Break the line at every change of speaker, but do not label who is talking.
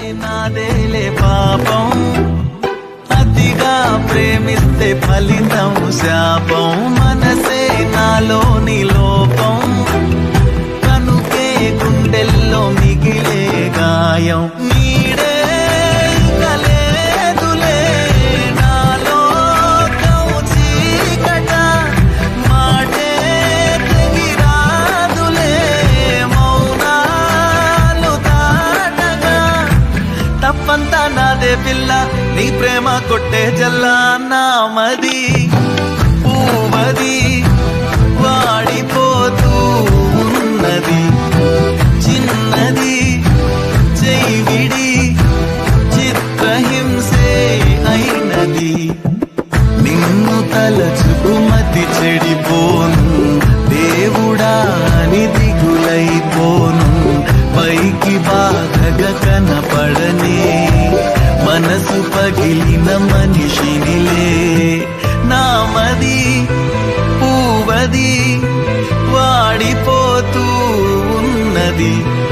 నాదేలే పాపం అతిగా ప్రేమిస్తే ఫలితం శాపం మనసే నాలోని లోపం కనుకే గుండెల్లో మిగిలే గాయం నీడే ఇక లేదులే నాలో చీకట మాటే తెగిరాదులే మౌనాలు దాటగా తప్పంతా నాదే పిల్ల నీ ప్రేమ కొట్టే జల్లా నామది పూవది వాడిపోతూ ఉన్నది చిన్నది చెయ్యిడి చిత్రహింసే అయినది నిన్ను తలచుకుమతి చెడిపోను దేవుడా అని దిగులైపోను పైకి బాధగా కనపడనే మనసు పగిలిన మనిషినిలే నామది పూవది వాడిపోతూ ఉన్నది